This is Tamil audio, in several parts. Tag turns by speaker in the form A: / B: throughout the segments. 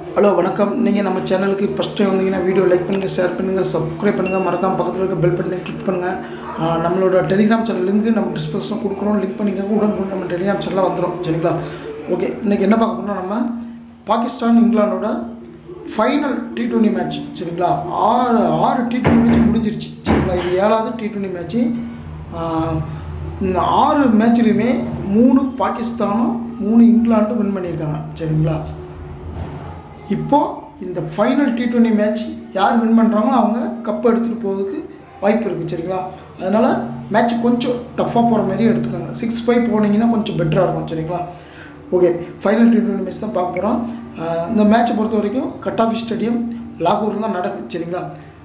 A: ஹலோ வணக்கம் நீங்கள் நம்ம சேனலுக்கு ஃபஸ்ட் டைம் வந்தீங்கன்னா வீடியோ லைக் பண்ணுங்கள் ஷேர் பண்ணுங்கள் சப்ஸ்கிரைப் பண்ணுங்கள் மறக்காம பக்கத்தில் இருக்க பெல் பட்டனை கிளிக் பண்ணுங்கள் ஆஹ் நம்மளோட டெலிகிராம் சேனல் லிங்க் நம்ம டிஸ்கிரிப்ஷனில் கொடுக்குறோம் லிங்க் பண்ணிக்கோங்க உடனுக்குடன் நம்ம டெலிகிராம் சேனலில் வந்துடும் சரிங்களா ஓகே இன்றைக்கி என்ன பார்க்க போறோம்னா நம்ம பாகிஸ்தான் இங்கிலாண்டோட ஃபைனல் டி டுவெண்ட்டி மேட்ச் சரிங்களா ஆறு ஆறு டி டுவெண்ட்டி மேட்ச் முடிஞ்சிருச்சு சரிங்களா இது ஏழாவது டி டுவெண்ட்டி மேட்ச்சு இந்த ஆறு மேட்ச்லேயுமே மூணு பாகிஸ்தானும் மூணு இங்கிலாண்டும் வின் பண்ணியிருக்காங்க சரிங்களா இப்போ இந்த ஃபைனல் டி டுவெண்ட்டி மேட்ச் யார் வின் பண்ணுறாங்களோ அவங்க கப் எடுத்துகிட்டு போகிறதுக்கு வாய்ப்பு இருக்குது சரிங்களா அதனால் மேட்ச் கொஞ்சம் டஃப்பாக போகிற மாதிரி எடுத்துக்கோங்க சிக்ஸ் ஃபைவ் போனீங்கன்னா கொஞ்சம் பெட்டராக இருக்கும் சரிங்களா okay final T twenty match தான் பார்க்க போகிறோம் இந்த மேட்ச்சை பொறுத்த வரைக்கும் கட்டாஃபி ஸ்டேடியம் லாகூரில் தான் நடக்குது சரிங்களா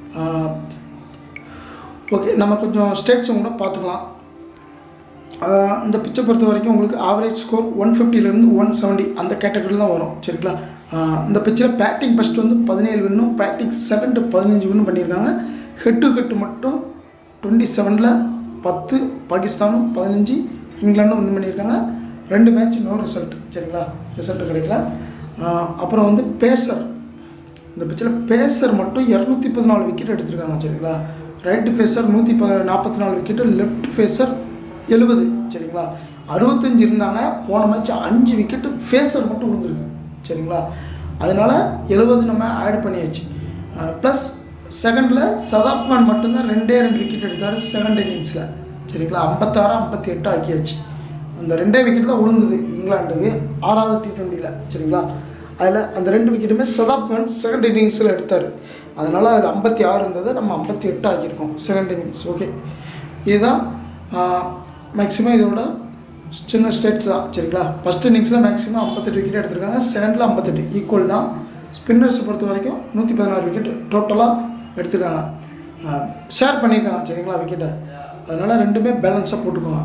A: ஓகே நம்ம கொஞ்சம் ஸ்டேட்ஸும் கூட பார்த்துக்கலாம் ஆஹ் இந்த பிச்சை பொறுத்த வரைக்கும் உங்களுக்கு ஆவரேஜ் ஸ்கோர் ஒன் ஃபிஃப்டிலேருந்து ஒன் செவன்ட்டி அந்த கேட்டகரியில் தான் வரும் சரிங்களா ஆஹ் இந்த பிச்சில் பேட்டிங் ஃபஸ்ட் வந்து பதினேழு வின்னும் பேட்டிங் செகண்ட் பதினஞ்சு வின்னும் பண்ணியிருக்காங்க ஹெட் டு ஹெட் மட்டும் டுவெண்ட்டி செவனில் பத்து பாகிஸ்தானும் பதினஞ்சு இங்கிலாண்டும் வின் பண்ணியிருக்காங்க ரெண்டு மேட்ச் நோ ரிசல்ட் சரிங்களா ரிசல்ட் கிடைக்கல ஆஹ் அப்புறம் வந்து பேசர் இந்த பிச்சில் பேசர் மட்டும் இரநூத்தி பதினாலு விக்கெட் எடுத்திருக்காங்க சரிங்களா ரைட்டு ஃபேஸர் நூற்றி ப நாற்பத்தி நாலு விக்கெட்டு லெஃப்ட் ஃபேஸர் எழுபது சரிங்களா அறுபத்தஞ்சு இருந்தாங்க போன மேட்ச் அஞ்சு விக்கெட்டு ஃபேஸர் மட்டும் விழுந்திருக்கு சரிங்களா அதனால் எழுபது நம்ம ஆட் பண்ணியாச்சு ப்ளஸ் செகண்டில் சதாப் கான் மட்டும்தான் ரெண்டே ரெண்டு விக்கெட் எடுத்தார் செகண்ட் இன்னிங்ஸில் சரிங்களா ஐம்பத்தாறு ஐம்பத்தி எட்டு ஆக்கியாச்சு அந்த ரெண்டே விக்கெட் தான் விழுந்தது இங்கிலாந்துக்கு ஆறாவது டி ட்வெண்ட்டியில் சரிங்களா அதில் அந்த ரெண்டு விக்கெட்டுமே சதாப் கான் செகண்ட் இன்னிங்ஸில் எடுத்தார் அதனால் அதில் ஐம்பத்தி ஆறு இருந்தது நம்ம ஐம்பத்தி எட்டு ஆக்கியிருக்கோம் செகண்ட் இன்னிங்ஸ் ஓகே இதுதான் மேக்ஸிமம் இதோட சின்ன ஸ்டேட்ஸ் தான் சரிங்களா ஃபஸ்ட் இன்னிங்ஸில் மேக்ஸிமம் ஐம்பத்தெட்டு விக்கெட் எடுத்திருக்காங்க செகண்டில் ஐம்பத்தெட்டு ஈக்குவல் தான் ஸ்பின்னர்ஸ் பொறுத்த வரைக்கும் நூற்றி பதினாறு விக்கெட் டோட்டலாக எடுத்திருக்காங்க ஷேர் பண்ணியிருக்காங்க சரிங்களா விக்கெட்டை அதனால் ரெண்டுமே பேலன்ஸாக போட்டுக்கோங்க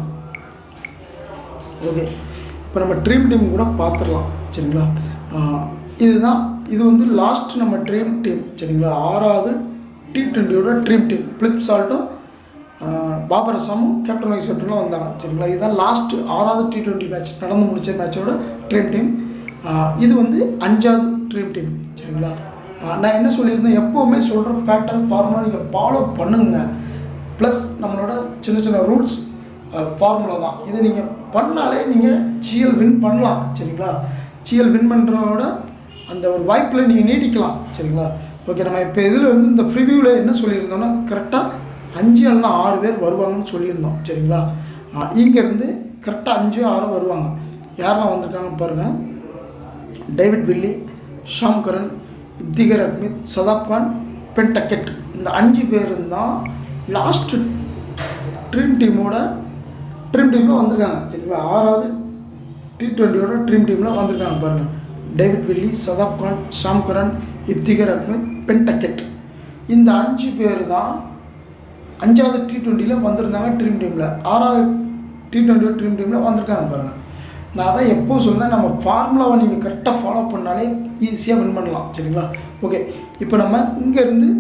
A: ஓகே இப்போ நம்ம ட்ரீம் டீம் கூட பார்த்துடலாம் சரிங்களா ஆஹ் இதுதான் இது வந்து லாஸ்ட் நம்ம ட்ரீம் டீம் சரிங்களா ஆறாவது டி ட்வெண்ட்டியோட ட்ரீம் டீம் பிளிப் சால்ட்டும் பாபர் அசாமும் கேப்டன் வைஸ் கேப்டனும் வந்தாங்க சரிங்களா இதுதான் லாஸ்ட் ஆறாவது டி ட்வெண்ட்டி மேட்ச் நடந்து முடிச்ச மேட்சோட ட்ரீம் டீம் இது வந்து அஞ்சாவது ட்ரீம் டீம் சரிங்களா ஆஹ் நான் என்ன சொல்லியிருந்தேன் எப்போவுமே சொல்கிற ஃபேக்டர் ஃபார்முலா நீங்கள் ஃபாலோ பண்ணுங்க ப்ளஸ் நம்மளோட சின்ன சின்ன ரூல்ஸ் ஃபார்முலா தான் இதை நீங்கள் பண்ணாலே நீங்கள் ஜிஎல் வின் பண்ணலாம் சரிங்களா ஜிஎல் வின் பண்ணுறதோட அந்த ஒரு வாய்ப்பில் நீங்கள் நீடிக்கலாம் சரிங்களா ஓகே நம்ம இப்போ இதில் வந்து இந்த ப்ரிவியூவில் என்ன சொல்லியிருந்தோம்னா கரெக்டாக அஞ்சு இல்லைனா ஆறு பேர் வருவாங்கன்னு சொல்லியிருந்தோம் சரிங்களா இங்கேருந்து கரெக்டாக அஞ்சு ஆறு வருவாங்க யாரெல்லாம் வந்திருக்காங்கன்னு பாருங்கள் David Willey Sam Curran Iftikhar Ahmed Shadab Khan Ben Duckett இந்த அஞ்சு பேர் தான் லாஸ்ட் ட்ரீம் டீமோட ட்ரீம் டீமில் வந்திருக்காங்க சரிங்களா ஆறாவது டி ட்வெண்ட்டியோட ட்ரீம் டீமில் வந்திருக்காங்க பாருங்கள் David Willey Shadab Khan Sam Curran Iftikhar Ahmed Ben Duckett இந்த அஞ்சு பேர் தான் அஞ்சாவது டி ட்வெண்ட்டியில் வந்திருந்தாங்க ட்ரீம் டீமில் ஆறாவது டி ட்வெண்ட்டியோட ட்ரீம் டீமில் வந்திருக்காங்க பாருங்கள் நான் தான் எப்போ சொன்னேன் நம்ம ஃபார்முலாவை நீங்கள் கரெக்டாக ஃபாலோ பண்ணாலே ஈஸியாக வின் பண்ணலாம் சரிங்களா ஓகே இப்போ நம்ம இங்கேருந்து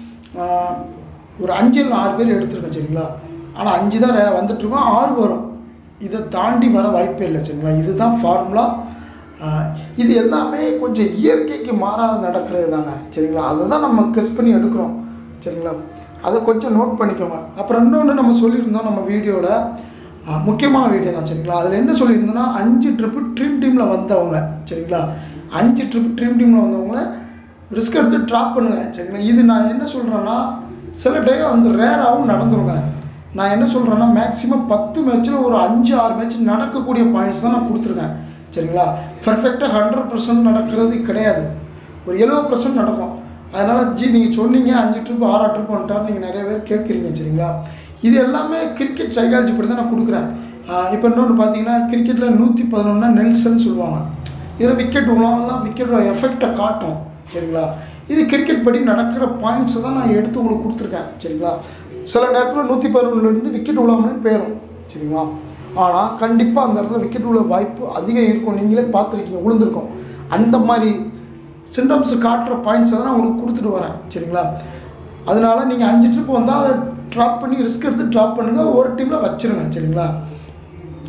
A: ஒரு அஞ்சு இல்லை ஆறு பேர் எடுத்திருக்கோம் சரிங்களா ஆனால் அஞ்சு தான் ரே- வந்துட்டுருக்கோம் ஆறு வரும் இதை தாண்டி வர வாய்ப்பே இல்லை சரிங்களா இதுதான் ஃபார்முலா இது எல்லாமே கொஞ்சம் இயற்கைக்கு மாறாத நடக்கிறது தாங்க சரிங்களா அதை தான் நம்ம கெஸ் பண்ணி எடுக்கிறோம் சரிங்களா அதை கொஞ்சம் நோட் பண்ணிக்கோங்க அப்புறம் இன்னொன்று நம்ம சொல்லியிருந்தோம் நம்ம வீடியோவில் ஆஹ் முக்கியமான வீடியோ தான் சரிங்களா அதில் என்ன சொல்லியிருந்தோன்னா அஞ்சு ட்ரிப்பு ட்ரீம் டீமில் வந்தவங்க சரிங்களா அஞ்சு ட்ரிப் ட்ரீம் டீமில் வந்தவங்கள ரிஸ்க் எடுத்து ட்ராப் பண்ணுங்க சரிங்களா இது நான் என்ன சொல்கிறேன்னா சில டே வந்து ரேராகவும் நடந்துருங்க நான் என்ன சொல்கிறேன்னா மேக்ஸிமம் பத்து மேட்ச்சில் ஒரு அஞ்சு ஆறு மேட்ச் நடக்கக்கூடிய பாயிண்ட்ஸ் தான் நான் கொடுத்துருக்கேன் சரிங்களா பர்ஃபெக்டாக ஹண்ட்ரட் பர்சன்ட் நடக்கிறது கிடையாது ஒரு எழுபது பர்சன்ட் நடக்கும் அதனால் ஜி நீங்கள் சொன்னீங்க அஞ்சு ட்ரிப் ஆறு ட்ரிப் வந்துட்டார் நீங்கள் நிறைய பேர் கேட்குறீங்க சரிங்களா இது எல்லாமே கிரிக்கெட் சைக்காலஜி படி தான் நான் கொடுக்குறேன் இப்போ இன்னொன்று பார்த்தீங்கன்னா கிரிக்கெட்டில் நூற்றி பதினொன்னா நெல்சன் சொல்லுவாங்க இதில் விக்கெட் விழாலாம் விக்கெட்டோட எஃபெக்டை காட்டும் சரிங்களா இது கிரிக்கெட் படி நடக்கிற பாயிண்ட்ஸை தான் நான் எடுத்து உங்களுக்கு கொடுத்துருக்கேன் சரிங்களா சில நேரத்தில் நூற்றி பதினொன்றுலேருந்து விக்கெட் விழாமலே போயிடும் சரிங்களா ஆனால் கண்டிப்பாக அந்த இடத்துல விக்கெட் விழ வாய்ப்பு அதிகம் இருக்கும் நீங்களே பார்த்துருக்கீங்க விழுந்திருக்கும் அந்த மாதிரி சிம்டம்ஸ் காட்டுற பாயிண்ட்ஸை தான் நான் உங்களுக்கு கொடுத்துட்டு வரேன் சரிங்களா அதனால நீங்கள் அஞ்சு ட்ரிப் வந்தால் அதை ட்ராப் பண்ணி ரிஸ்க் எடுத்து ட்ராப் பண்ணுங்கள் ஒரு டீமில் வச்சிருங்க சரிங்களா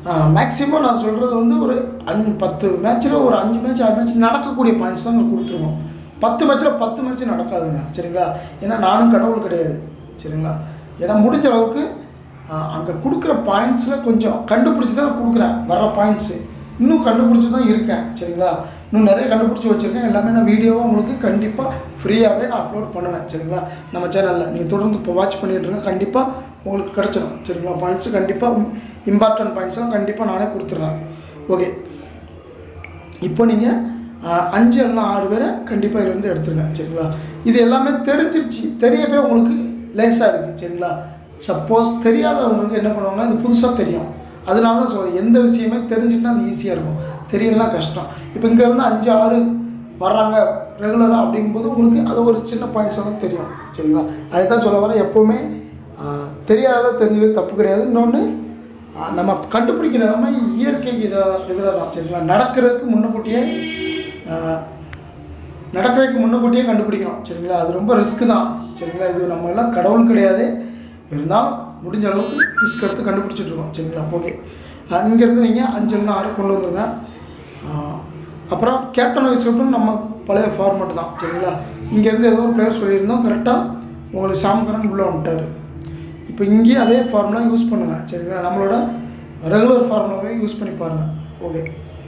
A: மேக்ஸிமம் நான் சொல்கிறது வந்து ஒரு அஞ்சு பத்து மேட்ச்சில் ஒரு அஞ்சு மேட்ச் ஆறு மேட்ச் நடக்கக்கூடிய பாயிண்ட்ஸ் தான் நாங்கள் கொடுத்துருவோம் பத்து மேட்ச்சில் பத்து மேட்ச் நடக்காதுங்க சரிங்களா ஏன்னா நானும் கடவுள் கிடையாது சரிங்களா ஏன்னா முடிஞ்ச அளவுக்கு அங்கே கொடுக்குற பாயிண்ட்ஸில் கொஞ்சம் கண்டுபிடிச்சி தான் கொடுக்குறேன் வர பாயிண்ட்ஸு இன்னும் கண்டுபிடிச்சி தான் இருக்கேன் சரிங்களா இன்னும் நிறைய கண்டுபிடிச்சி வச்சுருக்கேன் எல்லாமே நான் வீடியோவாக உங்களுக்கு கண்டிப்பாக ஃப்ரீயாகவே நான் அப்லோட் பண்ணுவேன் சரிங்களா நம்ம சேனலில் நீங்கள் தொடர்ந்து இப்போ வாட்ச் பண்ணிட்டு இருங்க கண்டிப்பாக உங்களுக்கு கிடச்சிடும் சரிங்களா பாயிண்ட்ஸு கண்டிப்பாக இம்பார்ட்டன்ட் பாயிண்ட்ஸ்லாம் கண்டிப்பாக நானே கொடுத்துட்றேன் ஓகே இப்போ நீங்கள் அஞ்சு இல்லைனா ஆறு பேரை கண்டிப்பாக இதுலேருந்து எடுத்துருங்க சரிங்களா இது எல்லாமே தெரிஞ்சிருச்சு தெரியவே உங்களுக்கு லேசாக இருக்குது சரிங்களா சப்போஸ் தெரியாதவங்களுக்கு என்ன பண்ணுவாங்க இது புதுசாக தெரியும் அதனால தான் சொல்கிறேன் எந்த விஷயமே தெரிஞ்சுக்கிட்டா அது ஈஸியாக இருக்கும் தெரியலாம் கஷ்டம் இப்போ இங்கேருந்து அஞ்சு ஆறு வர்றாங்க ரெகுலராக அப்படிங்கும்போது உங்களுக்கு அது ஒரு சின்ன பாயிண்ட்ஸாக தான் தெரியும் சரிங்களா அதுதான் சொல்ல வரேன் எப்போவுமே ஆஹ், தெரியாத தெரிஞ்சது தப்பு கிடையாது இன்னொன்று ஆஹ், நம்ம கண்டுபிடிக்கிற எல்லாமே இயற்கைக்கு இதை எதிராக தான் சரிங்களா நடக்கிறதுக்கு முன்னக்கூட்டியே ஆஹ், நடக்கிறதுக்கு முன்னக்கூட்டியே கண்டுபிடிக்கணும் சரிங்களா அது ரொம்ப ரிஸ்க்கு தான் சரிங்களா இது நம்ம எல்லாம் கடவுள் கிடையாது இருந்தாலும் முடிஞ்ச அளவுக்கு ரிஸ்க் எடுத்து கண்டுபிடிச்சிட்டு இருக்கோம் சரிங்களா ஓகே இங்கேருந்து நீங்கள் அஞ்சு இல்லைனா ஆறு கொண்டு வந்துருங்க ஆஹ், அப்புறம் கேப்டன் வைஸ் கேப்டன் நம்ம பழைய ஃபார்மேட் தான் சரிங்களா இங்கேருந்து ஏதோ ஒரு பிளேயர் சொல்லியிருந்தோம் கரெக்டாக உங்களுக்கு சாம்கரன் உள்ளே வந்துட்டார் இப்போ இங்கேயும் அதே ஃபார்முலா யூஸ் பண்ணுங்கள் சரிங்களா நம்மளோட ரெகுலர் ஃபார்முலாவே யூஸ் பண்ணி பாருங்கள் ஓகே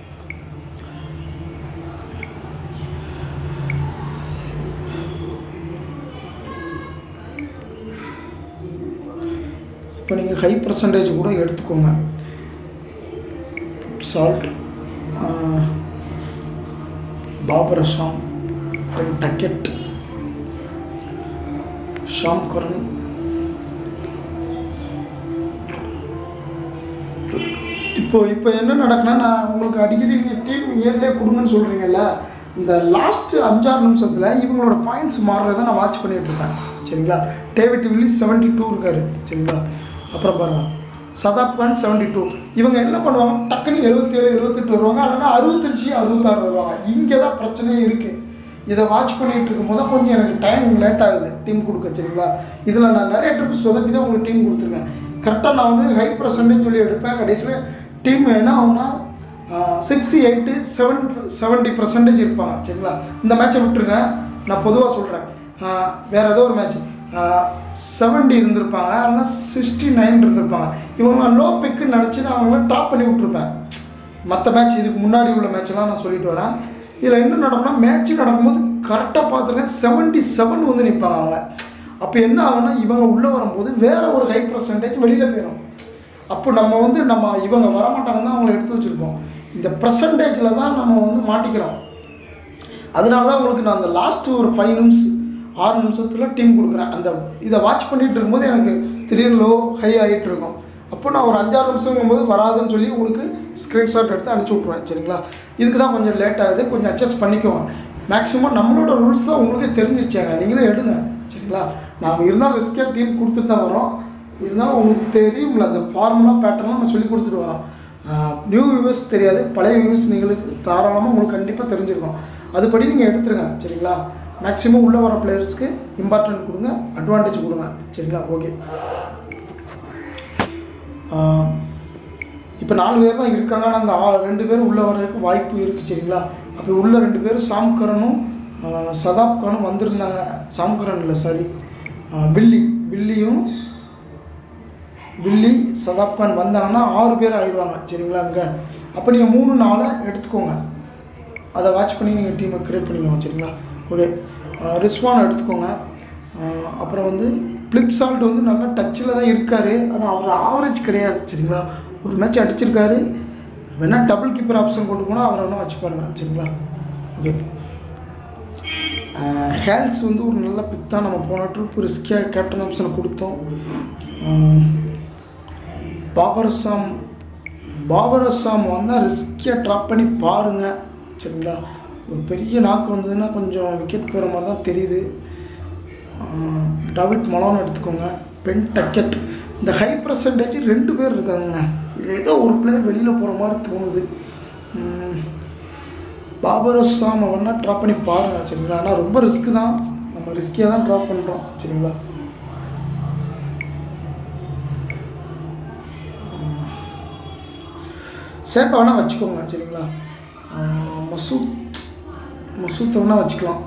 A: இப்போ நீங்கள் ஹை பர்சன்டேஜ் கூட எடுத்துக்கோங்க Salt Babar Azam Duckett Sam Curran இப்போ இப்போ என்ன நடக்குன்னா நான் உங்களுக்கு அடிக்கடி டீம் இயர்லேயே கொடுங்கன்னு சொல்கிறீங்கல்ல இந்த லாஸ்ட் அஞ்சாறு நிமிஷத்தில் இவங்களோட பாயிண்ட்ஸ் மாறுறத நான் வாட்ச் பண்ணிட்டு இருப்பேன் சரிங்களா டேவிட் வில்லி செவன்ட்டி டூ இருக்காரு சரிங்களா அப்புறம் பாருங்க சதாப் கான் செவன்ட்டி டூ இவங்க என்ன பண்ணுவாங்க டக்குன்னு எழுபத்தேழு எழுபத்தெட்டு வருவாங்க இல்லைன்னா அறுபத்தஞ்சி அறுபத்தாறு வருவாங்க இங்கே தான் பிரச்சனையே இருக்குது இதை வாட்ச் பண்ணிட்டு இருக்கும்போது தான் கொஞ்சம் எனக்கு டைம் லேட் ஆகுது டீம் கொடுக்க சரிங்களா இதில் நான் நிறைய ட்ரிப் சொதப்பி தான் உங்களுக்கு டீம் கொடுத்துருக்கேன் கரெக்டாக நான் வந்து ஹை பர்சன்டேஜ் சொல்லி எடுப்பேன் கடைசியில் டீம் என்ன ஆகும்னா six eight seven seventy percentage இருப்பாங்க சரிங்களா இந்த மேட்சை விட்டுருங்க நான் பொதுவாக சொல்கிறேன் வேறு ஏதோ ஒரு மேட்ச் செவன்டி இருந்திருப்பாங்க இல்லைன்னா சிக்ஸ்டி நைன் இருந்திருப்பாங்க இவங்க லோ பிக்குன்னு நினச்சி நான் அவங்கள ட்ராப் பண்ணி விட்ருப்பேன் மற்ற மேட்ச் இதுக்கு முன்னாடி உள்ள மேட்ச்லாம் நான் சொல்லிட்டு வரேன் இதில் என்ன நடக்கும்னா மேட்ச் நடக்கும்போது கரெக்டாக பார்த்துருக்கேன் செவன்ட்டி செவன் வந்து நிற்பாங்க அவங்க அப்போ என்ன ஆகும்னா இவங்க உள்ளே வரும்போது வேற ஒரு ஹை பர்சன்டேஜ் வெளியில் போயிடும் அப்போ நம்ம வந்து நம்ம இவங்க வரமாட்டாங்க தான் அவங்கள எடுத்து வச்சுருப்போம் இந்த பர்சன்டேஜில் தான் நம்ம வந்து மாட்டிக்கிறோம் அதனால தான் உங்களுக்கு நான் அந்த லாஸ்ட் ஒரு ஃபைவ் நிமிஷம் ஆறு நிமிஷத்தில் டீம் கொடுக்குறேன் அந்த இதை வாட்ச் பண்ணிட்டு இருக்கும்போது எனக்கு திடீர்னு லோ ஹை ஆகிட்டு இருக்கும் அப்போ நான் ஒரு அஞ்சாறு நிமிஷங்கும் போது வராதுன்னு சொல்லி உங்களுக்கு ஸ்க்ரீன்ஷாட் எடுத்து அனுப்பிச்சி விட்ருவேன் சரிங்களா இதுக்கு தான் கொஞ்சம் லேட் ஆகுது கொஞ்சம் அட்ஜஸ்ட் பண்ணிக்குவோம் மேக்ஸிமம் நம்மளோட ரூல்ஸ் தான் உங்களுக்கு தெரிஞ்சிருச்சாங்க நீங்களே எடுங்க சரிங்களா நாம் இருந்தாலும் ரிஸ்காக டீம் கொடுத்துட்டு தான் வரோம் இருந்தாலும் உங்களுக்கு தெரியும்ல அந்த ஃபார்முலா பேட்டர்லாம் நம்ம சொல்லி கொடுத்துட்டு வரோம் நியூ வியூவர்ஸ் தெரியாது பழைய வியூவர்ஸ் நீங்களுக்கு தாராளமாக உங்களுக்கு கண்டிப்பாக தெரிஞ்சிருக்கும் அதுபடி நீங்கள் எடுத்துருங்க சரிங்களா மேக்ஸிமம் உள்ளே வர பிளேயர்ஸ்க்கு இம்பார்ட்டன்ட் கொடுங்க அட்வான்டேஜ் கொடுங்க சரிங்களா ஓகே இப்போ நாலு பேர் தான் இருக்காங்க ஆனால் அந்த ஆ- ரெண்டு பேரும் உள்ளே வர்றதுக்கு வாய்ப்பு இருக்குது சரிங்களா அப்போ உள்ள ரெண்டு பேரும் சாம்கரனும் ஆஹ், சதாப் கானும் வந்திருந்தாங்க சாம்கரன் இல்லை சாரி வில்லி வில்லியும் வில்லி சதாப் கான் வந்தாங்கன்னா ஆறு பேர் ஆயிடுவாங்க சரிங்களா அங்கே அப்போ நீங்கள் மூணு நாளை எடுத்துக்கோங்க அதை வாட்ச் பண்ணி நீங்கள் டீமை க்ரியேட் பண்ணிக்கோங்க சரிங்களா ஓகே ரிஸ்வான் எடுத்துக்கோங்க அஹ் அப்புறம் வந்து ஃப்ளிப்சால்ட் வந்து நல்லா டச்சில் தான் இருக்கார் ஆனால் அவர் ஆவரேஜ் கிடையாது சரிங்களா ஒரு மேட்ச் அடிச்சிருக்காரு வேணால் டபுள் கீப்பர் ஆப்ஷன் கொண்டு போனால் அவரை வேணால் வச்சு பாருங்க சரிங்களா ஓகே ஹேல்ஸ் வந்து ஒரு நல்ல பிக் தான் நம்ம போன ட்ரிப் ரிஸ்கியாக கேப்டன் ஆப்ஷனை கொடுத்தோம் அஹ் பாபர் அஸ்ஸாம் பாபர் அஸ்ஸாம் வந்தால் ரிஸ்கியாக ட்ராப் பண்ணி பாருங்கள் சரிங்களா ஒரு பெரிய நாக்கு வந்ததுன்னா கொஞ்சம் விக்கெட் போகிற மாதிரி தான் தெரியுது ஆஹ் டாவிட் மலான் எடுத்துக்கோங்க பென் டக்கெட் இந்த ஹை பர்சன்டேஜ் ரெண்டு பேர் இருக்காங்கங்க இதில் ஏதோ ஒரு பிளேயர் வெளியில் போகிற மாதிரி தோணுது உம், பாபர் அஸ்ஸாம் வேணா ட்ராப் பண்ணி பாருங்கள் சரிங்களா ஆனால் ரொம்ப ரிஸ்க்கு தான் நம்ம ரிஸ்கியாக தான் ட்ராப் பண்ணுறோம் சரிங்களா சேஃபாக வேணால் வச்சுக்கோங்க சரிங்களா ஆஹ் மசூத் மசூத்தை வேணால் வச்சுக்கலாம்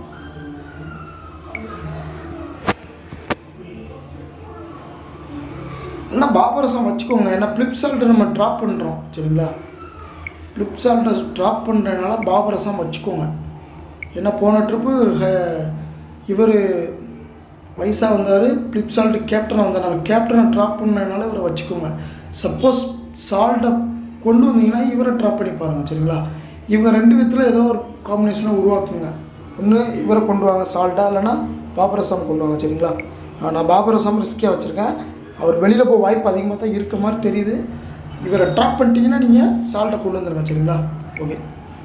A: என்ன பாபரசம் வச்சுக்கோங்க ஏன்னா ஃப்ளிப்சால்ட்டை நம்ம ட்ராப் பண்ணுறோம் சரிங்களா ஃப்ளிப்சால்ட்டை ட்ராப் பண்ணுறதுனால பாபரசம் வச்சுக்கோங்க ஏன்னா போன ட்ரிப்பு இவர் வயசாக வந்தார் ஃப்ளிப்சால்ட்டு கேப்டனாக வந்தார் நம்ம கேப்டனை ட்ராப் பண்ணதுனால இவரை வச்சுக்கோங்க சப்போஸ் சால்ட்டை கொண்டு வந்தீங்கன்னா இவரை ட்ராப் பண்ணி பாருங்கள் சரிங்களா இவங்க ரெண்டு விதத்தில் ஏதோ ஒரு காம்பினேஷனை உருவாக்குங்க ஒன்று இவரை கொண்டு வாங்க சால்ட்டா இல்லைன்னா பாபரசம் கொண்டு வாங்க சரிங்களா ஆஹ் நான் பாபரசம் ரிஸ்கியாக வச்சுருக்கேன் அவர் வெளியில் போக வாய்ப்பு அதிகமாக தான் இருக்க மாதிரி தெரியுது இவரை ட்ராப் பண்ணிட்டீங்கன்னா நீங்கள் சால்ட்டை கொண்டு வந்துருங்க சரிங்களா ஓகே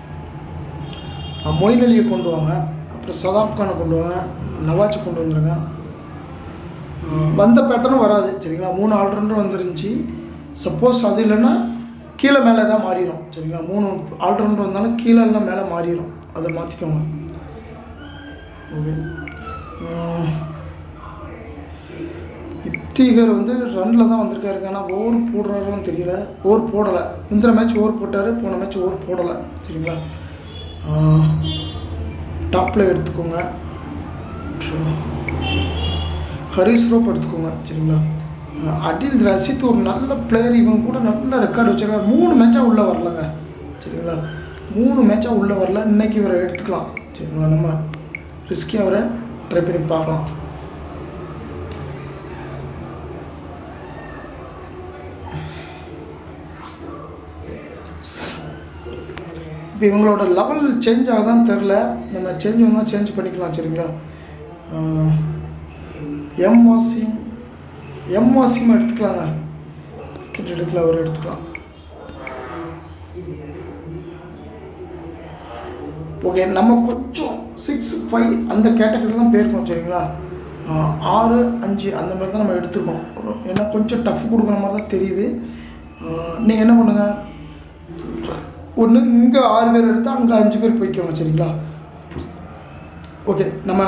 A: மொயின் அலியை கொண்டு வாங்க அப்புறம் சதாப் கானை கொண்டு வாங்க நவாஜை கொண்டு வந்துருங்க ஆஹ் வந்த பேட்டர்னும் வராது சரிங்களா மூணு ஆல்ரவுண்டர் வந்துருந்துச்சு சப்போஸ் அது இல்லைன்னா கீழே மேலே தான் மாறிடும் சரிங்களா மூணு ஆல்ரவுண்டர் வந்தாலும் கீழே எல்லாம் மேலே மாறிடும் அதை மாற்றிக்கோங்க ஓகே இப்திகர் வந்து ரன்னில் தான் வந்திருக்காருங்க ஆனால் ஓவர் போடுறாருன்னு தெரியல ஓவர் போடலை முந்தின மேட்ச் ஓவர் போட்டார் போன மேட்ச் ஓவர் போடலை சரிங்களா டாப்பில் எடுத்துக்கோங்க ஹரிஸ் ரோப் எடுத்துக்கோங்க சரிங்களா ஆஹ் அடில் ரசித் ஒரு நல்ல பிளேயர் இவங்க கூட நல்ல ரெக்கார்டு வச்சிருக்காரு மூணு மேட்சாக உள்ளே வரலங்க சரிங்களா மூணு மேட்சாக உள்ளே வரல இன்னைக்கு இவரை எடுத்துக்கலாம் சரிங்களா நம்ம ரிஸ்கி அவரை ட்ரை பண்ணி பார்க்கலாம் இப்போ இவங்களோட லெவல் சேஞ்ச் ஆகுதான்னு தெரில நம்ம சேஞ்ச் வேணால் சேஞ்ச் பண்ணிக்கலாம் சரிங்களா எம் வாசிம் எம் வாசிம் எடுத்துக்கலாங்க கிட்ட எடுக்கல அவர் எடுத்துக்கலாம் ஓகே நம்ம கொஞ்சம் சிக்ஸ் ஃபைவ் அந்த கேட்டகரியில் தான் போயிருக்கோம் சரிங்களா ஆஹ் ஆறு அஞ்சு அந்த மாதிரி தான் நம்ம எடுத்துருக்கோம் ஒரு- ஏன்னா கொஞ்சம் டஃப் கொடுக்குற மாதிரி தான் தெரியுது நீங்கள் என்ன பண்ணுங்கள் ஒன்று இங்கே ஆறு பேர் எடுத்தால் அங்கே அஞ்சு பேர் போய்க்கோங்க சரிங்களா ஓகே நம்ம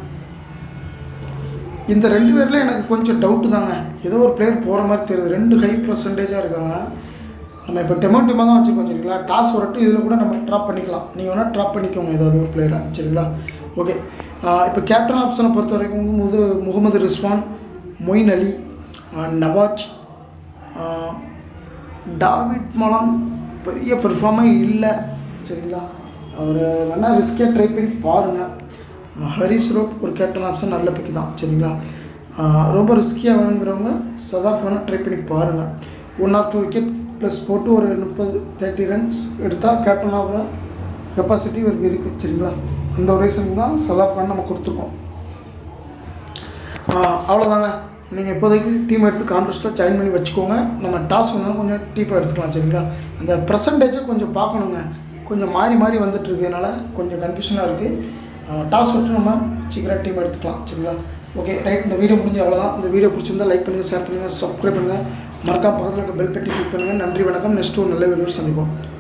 A: இந்த ரெண்டு பேரில் எனக்கு கொஞ்சம் டவுட்டு தாங்க ஏதோ ஒரு பிளேயர் போகிற மாதிரி தெரியுது ரெண்டு ஹை பர்சன்டேஜாக இருக்காங்க நம்ம இப்போ டெமோ டீமாக தான் வச்சுருக்கோம் சரிங்களா டாஸ் வரட்டும் இதில் கூட நம்ம ட்ராப் பண்ணிக்கலாம் நீங்கள் வேணால் ட்ராப் பண்ணிக்கோங்க ஏதாவது ஒரு பிளேயரை சரிங்களா ஓகே இப்போ கேப்டன் ஆப்ஷனை பொறுத்த வரைக்கும் முது முகமது ரிஸ்வான் மொயின் அலி ஆஹ் நவாஜ் ஆஹ் டாவிட் மலான் பெரிய பெர்ஃபார்மாக இல்லை சரிங்களா அவர் வேணால் ரிஸ்கே ட்ரை பண்ணி பாருங்கள் ஹரிஸ் ரோப் ஒரு கேப்டன் ஆப்ஷன் நல்ல பிக்கு தான் சரிங்களா ஆஹ் ரொம்ப ரிஸ்கியாக வேணுங்கிறவங்க சதாப் வேணால் ட்ரை பண்ணி பாருங்கள் one or two wicket plus போட்டு ஒரு முப்பது தேர்ட்டி ரன்ஸ் எடுத்தால் கேப்டன் ஆகிற கெப்பாசிட்டி இவருக்கு இருக்குது சரிங்களா அந்த ஒரு ரீசன் தான் சதாப் கான் நம்ம கொடுத்துருக்கோம் ஆஹ் அவ்வளோதாங்க நீங்கள் இப்போதைக்கு டீம் எடுத்து கான்ட்ரஸ்ட்டாக ஜாயின் பண்ணி வச்சுக்கோங்க நம்ம டாஸ் வந்தாலும் கொஞ்சம் டீப்பாக எடுத்துக்கலாம் சரிங்களா அந்த பர்சன்டேஜை கொஞ்சம் பார்க்கணுங்க கொஞ்சம் மாறி மாறி வந்துட்டு இருக்கனால கொஞ்சம் கன்ஃபியூஷனாக இருக்குது டாஸ் விட்டு நம்ம சீக்கிரம் டீம் எடுத்துக்கலாம் சரிங்களா ஓகே ரைட் இந்த வீடியோ முடிஞ்சு அவ்வளோதான் இந்த வீடியோ பிடிச்சிருந்தா லைக் பண்ணுங்கள் ஷேர் பண்ணுங்கள் சப்ஸ்கிரைப் பண்ணுங்கள் மறக்காம பக்கத்தில் இருக்க பெல் பெட்டி கிளிக் பண்ணுங்கள் நன்றி வணக்கம் நெக்ஸ்ட் ஒரு நல்ல வீடியோ சந்திப்போம்